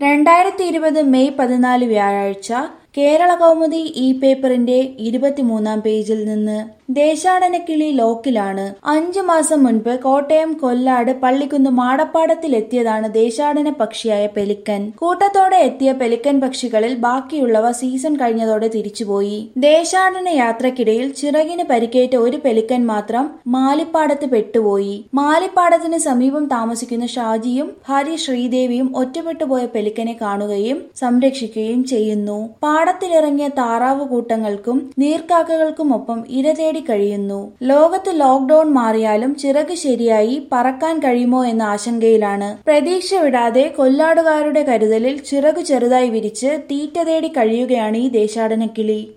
രണ്ടായിരത്തി ഇരുപത് മെയ് പതിനാല് വ്യാഴാഴ്ച കേരള കൗമുദി ഇ പേപ്പറിന്റെ ഇരുപത്തിമൂന്നാം പേജിൽ നിന്ന് ദേശാടനക്കിളി ലോക്കിലാണ് അഞ്ചു മാസം മുൻപ് കോട്ടയം കൊല്ലാട് പള്ളിക്കുന്ന് മാടപ്പാടത്തിലെത്തിയതാണ് ദേശാടന പക്ഷിയായ പെലിക്കൻ കൂട്ടത്തോടെ എത്തിയ പെലിക്കൻ പക്ഷികളിൽ ബാക്കിയുള്ളവ സീസൺ കഴിഞ്ഞതോടെ തിരിച്ചുപോയി ദേശാടന യാത്രക്കിടയിൽ ചിറകിന് പരിക്കേറ്റ ഒരു പെലിക്കൻ മാത്രം മാലിപ്പാടത്ത് പെട്ടുപോയി മാലിപ്പാടത്തിന് സമീപം താമസിക്കുന്ന ഷാജിയും ഭാര്യ ശ്രീദേവിയും ഒറ്റപ്പെട്ടുപോയ പെലിക്കനെ കാണുകയും സംരക്ഷിക്കുകയും ചെയ്യുന്നു പാടത്തിലിറങ്ങിയ താറാവ് കൂട്ടങ്ങൾക്കും നീർക്കാക്കകൾക്കുമൊപ്പം ഇര തേടി കഴിയുന്നു ലോകത്ത് ലോക്ഡൌൺ മാറിയാലും ചിറക് ശരിയായി പറക്കാൻ കഴിയുമോ എന്ന ആശങ്കയിലാണ് പ്രതീക്ഷ വിടാതെ കൊല്ലാടുകാരുടെ കരുതലിൽ ചിറകു ചെറുതായി വിരിച്ച് തീറ്റ തേടി കഴിയുകയാണ് ഈ ദേശാടനക്കിളി